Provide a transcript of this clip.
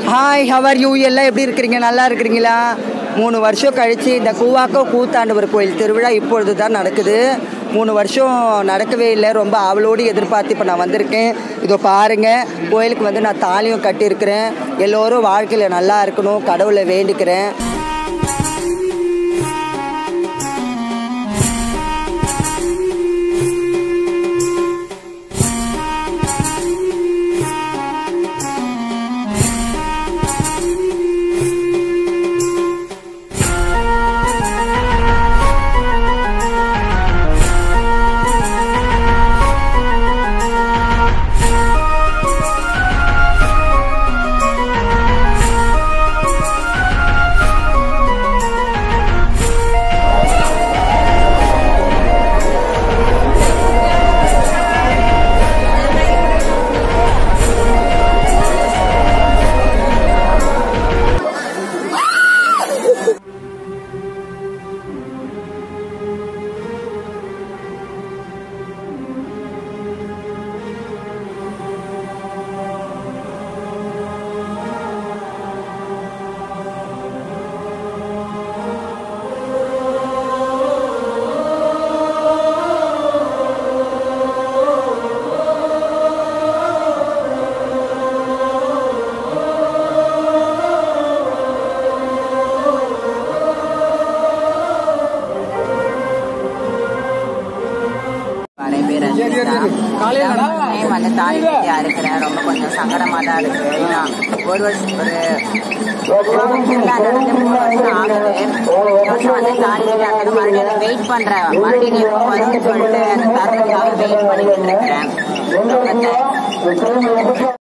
Hi how are you எல்லாம் எப்படி இருக்கிறீங்க நல்லா இருக்கிறீங்களா மூணு வருஷம் கழித்து இந்த கூவாக்கோ கூத்தாண்டவர் கோயில் திருவிழா இப்பொழுது தான் நடக்குது மூணு வருஷம் நடக்கவே இல்லை ரொம்ப ஆவலோடு எதிர்பார்த்து இப்போ நான் வந்திருக்கேன் இதோ பாருங்கள் கோயிலுக்கு வந்து நான் தாலியும் கட்டியிருக்கிறேன் எல்லோரும் வாழ்க்கையில் நல்லா இருக்கணும் கடவுளை வேண்டிக்கிறேன் நிறைய பேர் நானே வந்து தாலி கட்டியா இருக்கிறேன் ரொம்ப கொஞ்சம் சங்கடமா தான் இருக்கு ஏன்னா ஒரு வருஷம் ஒரு திருவிழா நடந்து மூணு வருஷம் ஆகுது இந்த வருஷம் வந்து தாலி கட்டி அந்த மறுபடியும் வெயிட் பண்றேன் மறுபடியும் எப்போ வரும்னு சொல்லிட்டு அந்த தருணத்துக்காக வெயிட் பண்ணிட்டு இருக்கிறேன் ரொம்ப thanks.